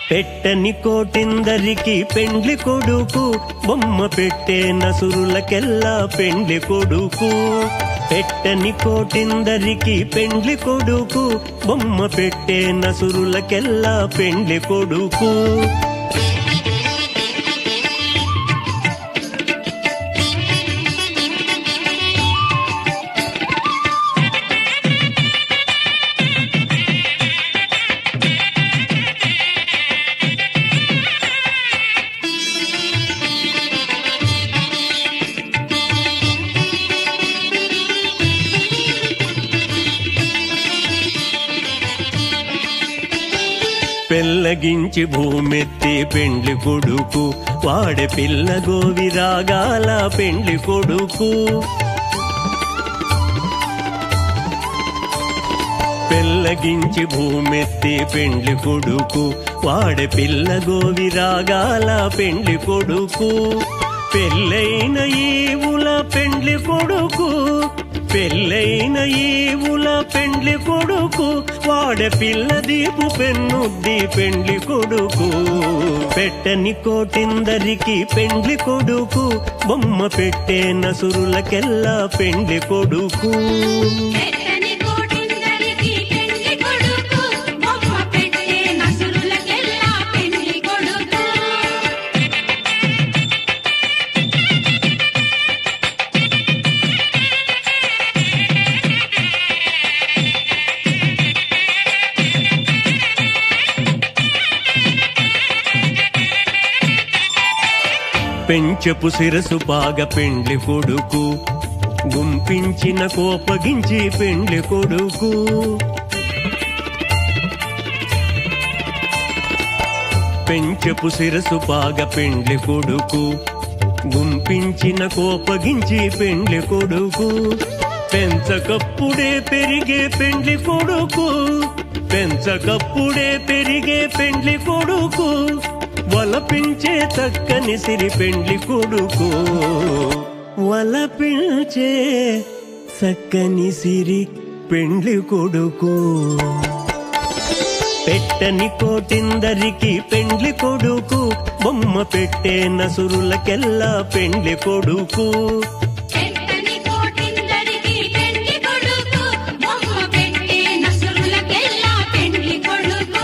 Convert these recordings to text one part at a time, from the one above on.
పెట్టని కోటిందరికి పెండ్లి కొడుకు బొమ్మ పెట్టే నసురులకెల్లా పెండ్లి కొడుకు పెట్టని కోటిందరికి పెండ్లి కొడుకు బొమ్మ పెట్టే నసురులకెల్లా పెండ్లి కొడుకు పెళ్ళగించి భూమెత్తి పెండ్లి కొడుకు వాడే పిల్ల గోవి రాగాల పెండ్లి కొడుకు పెళ్ళగించి భూమెత్తి పెండ్లి కొడుకు వాడే పిల్ల గోవి రాగాల పెండ్లి కొడుకు పెళ్ళైన ఈవుల పెండ్లి కొడుకు పెళ్ళైన ఈవుల పెండ్లి కొడుకు వాడే పిల్ల దీపు పెన్నుద్ది పెండ్లి కొడుకు పెట్టని కోటిందరికి పెండ్లి కొడుకు బొమ్మ పెట్టే నసురులకెల్లా పెండ్లి కొడుకు పెట్టని కోటిందరికి పెండ్లి కొడుకు బొమ్మ పెట్టే నసురులకెల్లా పెండ్లి కొడుకు పెంచపు శిరసు బాగ పెండ్లి కొడుకు గుంపించిన కోపగించి పెండ్లి కొడుకు పెంచపు శిరసు బాగ పెండ్లి కొడుకు గుంపించిన కోపగించి పెండ్లి కొడుకు పెంచకప్పుడే పెరిగే పెండ్లి కొడుకు పెంచకప్పుడే పెరిగే పెండ్లి కొడుకు వలపించే చక్కని సిరి పెండ్లి కొడుకు వలపించే చక్కని సిరి పెండ్లి కొడుకు పెట్టని కోటిందరికి పెండ్లి కొడుకు బొమ్మ పెట్టే నసురులకెల్లా పెండ్లి కొడుకు పెట్టని కోటిందరికి పెండ్లి కొడుకు బొమ్మ పెట్టే నసురులకెల్లా పెండ్లి కొడుకు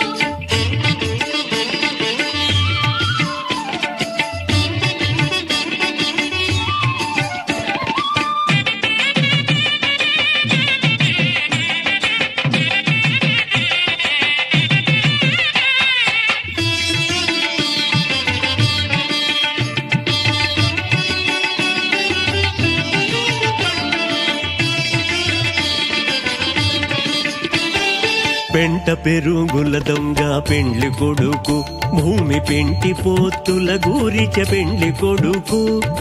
పెంట పెరుగుల దొంగ పెండ్లి కొడుకు భూమి పెంటి పోతుల గూరిచ పెండ్లి కొడుకు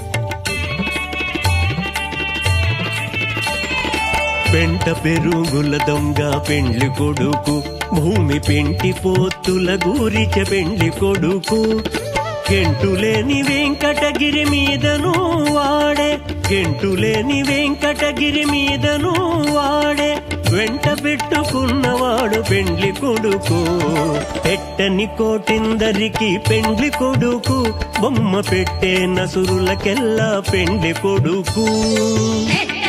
పెంట పెరుగుల దొంగ పెండ్లి కొడుకు భూమి పెంటి పోతుల గూరిచ పెండ్లి కొడుకు కెంటులేని వెంకటగిరి మీదను వాడే కెంటులేని వెంకటగిరి మీదను వాడే వెంట పెట్టుకున్నవాడు పెండ్లి కొడుకు పెట్టని కోటిందరికి పెండ్లి కొడుకు బొమ్మ పెట్టే నసురులకెల్లా పెండ్లి కొడుకు పెట్టని